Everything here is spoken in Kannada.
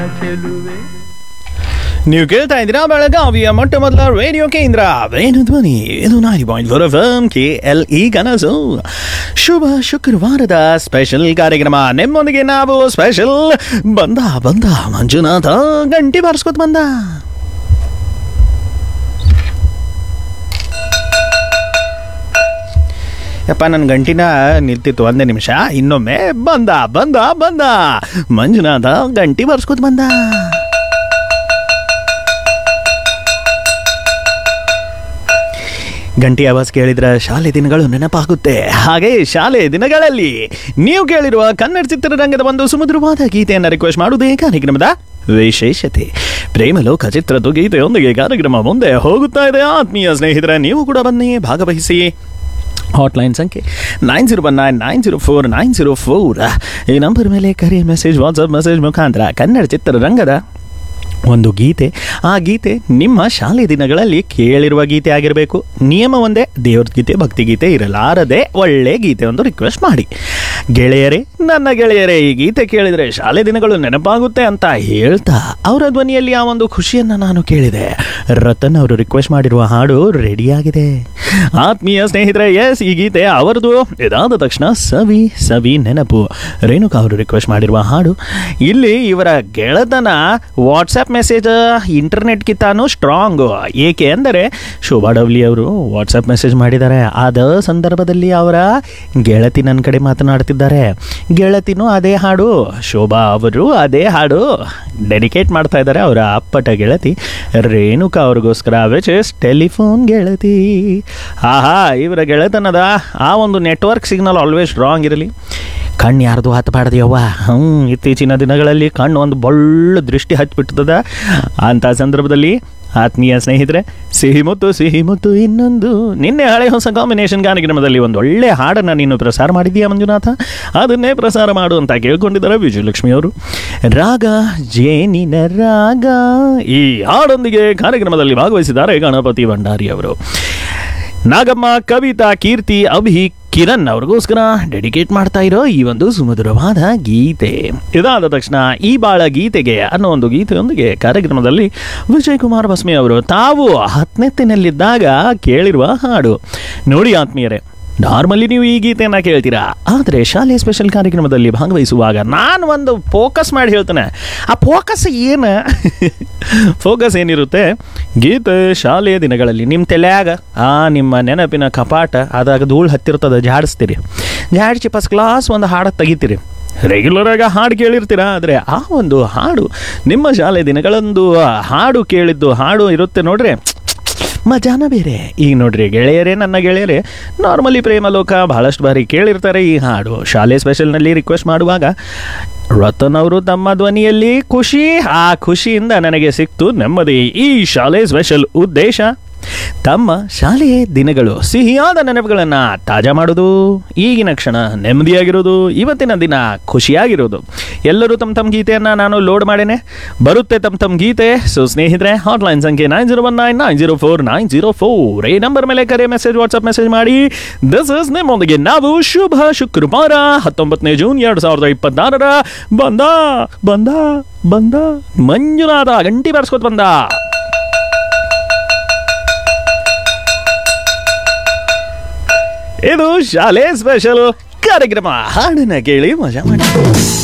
ನೀವು ಕೇಳ್ತಾ ಇದ್ದೀರಾ ಬೆಳಗಾವಿಯ ಮೊಟ್ಟ ಮೊದಲ ರೇಡಿಯೋ ಕೇಂದ್ರ ವೇಣು ಧ್ವನಿ ಇದು nine point four F M K L E ಕನಸು ಶುಭ ಶುಕ್ರವಾರದ ಸ್ಪೆಷಲ್ ಕಾರ್ಯಕ್ರಮ ನಿಮ್ಮೊಂದಿಗೆ ನಾವು ಸ್ಪೆಷಲ್ ಬಂದ ಬಂದ ಮಂಜುನಾಥ ಗಂಟೆ ಬಾರಿಸ್ಕೊತ ಬಂದ ಯಪ್ಪ ನನ್ನ ಗಂಟಿನ ನಿಲ್ತಿತ್ತು ಒಂದೇ ನಿಮಿಷ ಇನ್ನೊಮ್ಮೆ ಬಂದ ಬಂದ ಬಂದ ಮಂಜುನಾಥ ಗಂಟಿ ಬಾರಿಸ್ಕೊತ ಬಂದ ಗಂಟಿ ಆವಾಜ್ ಕೇಳಿದ್ರೆ ಶಾಲೆ ದಿನಗಳು ನೆನಪಾಗುತ್ತೆ ಹಾಗೆ ಶಾಲೆ ದಿನಗಳಲ್ಲಿ ನೀವು ಕೇಳಿರುವ ಕನ್ನಡ ಚಿತ್ರರಂಗದ ಒಂದು ಸುಮಧುರವಾದ ಗೀತೆಯನ್ನು ರಿಕ್ವೆಸ್ಟ್ ಮಾಡುವುದೇ ಕಾರ್ಯಕ್ರಮದ ವಿಶೇಷತೆ ಪ್ರೇಮಲೋಕ ಚಿತ್ರದ ಗೀತೆಯೊಂದಿಗೆ ಕಾರ್ಯಕ್ರಮ ಮುಂದೆ ಹೋಗುತ್ತಾ ಇದೆ ಆತ್ಮೀಯ ಸ್ನೇಹಿತರೆ ನೀವು ಕೂಡ ಬನ್ನಿ ಭಾಗವಹಿಸಿ ಹಾಟ್ಲೈನ್ ಸಂಖ್ಯೆ nine zero one nine nine zero four nine zero four ಈ ನಂಬರ್ ಮೇಲೆ ಕರೆ ಮೆಸೇಜ್ ವಾಟ್ಸಪ್ ಮೆಸೇಜ್ ಮುಖಾಂತರ ಕನ್ನಡ ಚಿತ್ರರಂಗದ ಒಂದು ಗೀತೆ ಆ ಗೀತೆ ನಿಮ್ಮ ಶಾಲೆ ದಿನಗಳಲ್ಲಿ ಕೇಳಿರುವ ಗೀತೆ ಆಗಿರಬೇಕು ನಿಯಮ ಒಂದೇ ದೇವ್ರ ಗೀತೆ ಭಕ್ತಿ ಗೀತೆ ಇರಲಾರದೆ ಒಳ್ಳೆ ಗೀತೆ ಒಂದು ರಿಕ್ವೆಸ್ಟ್ ಮಾಡಿ ಗೆಳೆಯರೇ ನನ್ನ ಗೆಳೆಯರೇ ಈ ಗೀತೆ ಕೇಳಿದರೆ ಶಾಲೆ ದಿನಗಳು ನೆನಪಾಗುತ್ತೆ ಅಂತ ಹೇಳ್ತಾ ಅವರ ಧ್ವನಿಯಲ್ಲಿ ಆ ಒಂದು ಖುಷಿಯನ್ನು ನಾನು ಕೇಳಿದೆ ರತನ್ ಅವರು ರಿಕ್ವೆಸ್ಟ್ ಮಾಡಿರುವ ಹಾಡು ರೆಡಿಯಾಗಿದೆ ಆತ್ಮೀಯ ಸ್ನೇಹಿತರೆ ಎಸ್ ಈ ಗೀತೆ ಅವರದು ಇದಾದ ತಕ್ಷಣ ಸವಿ ಸವಿ ನೆನಪು ರೇಣುಕಾ ಅವರು ರಿಕ್ವೆಸ್ಟ್ ಮಾಡಿರುವ ಹಾಡು ಇಲ್ಲಿ ಇವರ ಗೆಳೆತನ ವಾಟ್ಸಪ್ ಮೆಸೇಜ್ ಇಂಟರ್ನೆಟ್ಗಿಂತಾನು ಸ್ಟ್ರಾಂಗ್ ಏಕೆ ಅಂದರೆ ಶೋಭಾ ಡವ್ಲಿ ಅವರು ವಾಟ್ಸಪ್ ಮೆಸೇಜ್ ಮಾಡಿದ್ದಾರೆ ಆದ ಸಂದರ್ಭದಲ್ಲಿ ಅವರ ಗೆಳತಿ ನನ್ನ ಕಡೆ ಮಾತನಾಡ್ತಿದ್ದಾರೆ ಗೆಳತಿನೂ ಅದೇ ಹಾಡು ಶೋಭಾ ಅವರು ಅದೇ ಹಾಡು ಡೆಡಿಕೇಟ್ ಮಾಡ್ತಾ ಇದ್ದಾರೆ ಅವರ ಅಪ್ಪಟ ಗೆಳತಿ ರೇಣುಕಾ ಅವ್ರಿಗೋಸ್ಕರ ವಿಚ್ ಇಸ್ ಟೆಲಿಫೋನ್ ಗೆಳತಿ ಆಹಾ ಇವರ ಗೆಳೆತನದ ಆ ಒಂದು ನೆಟ್ವರ್ಕ್ ಸಿಗ್ನಲ್ ಆಲ್ವೇಸ್ ಸ್ಟ್ರಾಂಗ್ ಇರಲಿ ಕಣ್ಣು ಯಾರ್ದು ಹತ್ತಬಾರ್ದು ಹ್ಞೂ ಇತ್ತೀಚಿನ ದಿನಗಳಲ್ಲಿ ಕಣ್ಣು ಒಂದು ಬಳ್ಳ ದೃಷ್ಟಿ ಹಚ್ಚಿಬಿಡ್ತದ ಅಂಥ ಸಂದರ್ಭದಲ್ಲಿ ಆತ್ಮೀಯ ಸ್ನೇಹಿತರೆ ಸಿಹಿ ಮುತ್ತು ಸಿಹಿ ಮುತ್ತು ಇನ್ನೊಂದು ನಿನ್ನೆ ಹಳೆ ಹೊಸ ಕಾಂಬಿನೇಷನ್ ಕಾರ್ಯಕ್ರಮದಲ್ಲಿ ಒಂದು ಒಳ್ಳೆ ಹಾಡನ್ನು ನೀನು ಪ್ರಸಾರ ಮಾಡಿದ್ದೀಯಾ ಮಂಜುನಾಥ ಅದನ್ನೇ ಪ್ರಸಾರ ಮಾಡು ಅಂತ ಕೇಳ್ಕೊಂಡಿದ್ದಾರೆ ವಿಜಯಲಕ್ಷ್ಮಿ ಅವರು ರಾಗ ಜೇನಿನ ರಾಗ ಈ ಹಾಡೊಂದಿಗೆ ಕಾರ್ಯಕ್ರಮದಲ್ಲಿ ಭಾಗವಹಿಸಿದ್ದಾರೆ ಗಣಪತಿ ಭಂಡಾರಿ ಅವರು ನಾಗಮ್ಮ ಕವಿತಾ ಕೀರ್ತಿ ಅಭಿ ಕಿರಣ್ ಅವ್ರಿಗೋಸ್ಕರ ಡೆಡಿಕೇಟ್ ಮಾಡ್ತಾ ಇರೋ ಈ ಒಂದು ಸುಮಧುರವಾದ ಗೀತೆ ಇದಾದ ತಕ್ಷಣ ಈ ಬಾಳ ಗೀತೆಗೆ ಅನ್ನೋ ಒಂದು ಗೀತೆಯೊಂದಿಗೆ ಕಾರ್ಯಕ್ರಮದಲ್ಲಿ ವಿಜಯ್ ಕುಮಾರ್ ಬಸ್ಮಿ ಅವರು ತಾವು ಹತ್ತನೆತ್ತಿನಲ್ಲಿದ್ದಾಗ ಕೇಳಿರುವ ಹಾಡು ನೋಡಿ ಆತ್ಮೀಯರೇ ನಾರ್ಮಲಿ ನೀವು ಈ ಗೀತೆಯನ್ನು ಕೇಳ್ತೀರಾ ಆದರೆ ಶಾಲೆ ಸ್ಪೆಷಲ್ ಕಾರ್ಯಕ್ರಮದಲ್ಲಿ ಭಾಗವಹಿಸುವಾಗ ನಾನು ಒಂದು ಫೋಕಸ್ ಮಾಡಿ ಹೇಳ್ತೇನೆ ಆ ಫೋಕಸ್ ಏನು ಫೋಕಸ್ ಏನಿರುತ್ತೆ ಗೀತೆ ಶಾಲೆಯ ದಿನಗಳಲ್ಲಿ ನಿಮ್ಮ ತಲೆಯಾಗ ಆ ನಿಮ್ಮ ನೆನಪಿನ ಕಪಾಟ ಅದಾಗ ಧೂಳು ಹತ್ತಿರ್ತದೆ ಜಾಡಿಸ್ತೀರಿ ಜಾಡಿಸಿ ಫಸ್ಟ್ ಕ್ಲಾಸ್ ಒಂದು ಹಾಡು ತೆಗಿತೀರಿ ರೆಗ್ಯುಲರ್ ಆಗಿ ಹಾಡು ಕೇಳಿರ್ತೀರಾ ಆದರೆ ಆ ಒಂದು ಹಾಡು ನಿಮ್ಮ ಶಾಲೆ ದಿನಗಳಂದು ಆ ಹಾಡು ಕೇಳಿದ್ದು ಹಾಡು ಇರುತ್ತೆ ನೋಡ್ರಿ ಮಜಾನ ಬೇರೆ ಈಗ ನೋಡ್ರಿ ಗೆಳೆಯರೇ ನನ್ನ ಗೆಳೆಯರೇ ನಾರ್ಮಲಿ ಪ್ರೇಮಲೋಕ ಬಹಳಷ್ಟು ಬಾರಿ ಕೇಳಿರ್ತಾರೆ ಈ ಹಾಡು ಶಾಲೆ ಸ್ಪೆಷಲ್ನಲ್ಲಿ ರಿಕ್ವೆಸ್ಟ್ ಮಾಡುವಾಗ ರತನ್ ಅವರು ತಮ್ಮ ಧ್ವನಿಯಲ್ಲಿ ಖುಷಿ ಆ ಖುಷಿಯಿಂದ ನನಗೆ ಸಿಕ್ತು ನೆಮ್ಮದಿ ಈ ಶಾಲೆ ಸ್ಪೆಷಲ್ ಉದ್ದೇಶ ತಮ್ಮ ಶಾಲೆಯ ದಿನಗಳು ಸಿಹಿಯಾದ ನೆನಪುಗಳನ್ನು ತಾಜಾ ಮಾಡೋದು ಈಗಿನ ಕ್ಷಣ ನೆಮ್ಮದಿಯಾಗಿರೋದು ಇವತ್ತಿನ ದಿನ ಖುಷಿಯಾಗಿರೋದು ಎಲ್ಲರೂ ತಮ್ಮ ತಮ್ಮ ಗೀತೆಯನ್ನು ನಾನು ಲೋಡ್ ಮಾಡೇನೆ ಬರುತ್ತೆ ತಮ್ಮ ತಮ್ಮ ಗೀತೆ ಸೊ ಸ್ನೇಹಿತರೆ ಹಾಟ್ಲೈನ್ ಸಂಖ್ಯೆ nine zero one nine nine zero four nine zero four ಈ ನಂಬರ್ ಮೇಲೆ ಕರೆ ಮೆಸೇಜ್ ವಾಟ್ಸಪ್ ಮೆಸೇಜ್ ಮಾಡಿ ದಿಸ್ ಇಸ್ ನಿಮ್ಮೊಂದಿಗೆ ನಾವು ಶುಭ ಶುಕ್ರವಾರ ಹತ್ತೊಂಬತ್ತನೇ ಜೂನ್ ಎರಡು ಸಾವಿರದ ಇಪ್ಪತ್ತಾರರ ಬಂದ ಬಂದ ಬಂದ ಮಂಜುನಾಥ ಗಂಟಿ ಬಾರಿಸ್ಕೊತ ಬಂದ ಇದು ಶಾಲೆ ಸ್ಪೆಷಲ್ ಕಾರ್ಯಕ್ರಮ ಹಾಡನ್ನ ಕೇಳಿ ಮಜಾ ಮಾಡಿ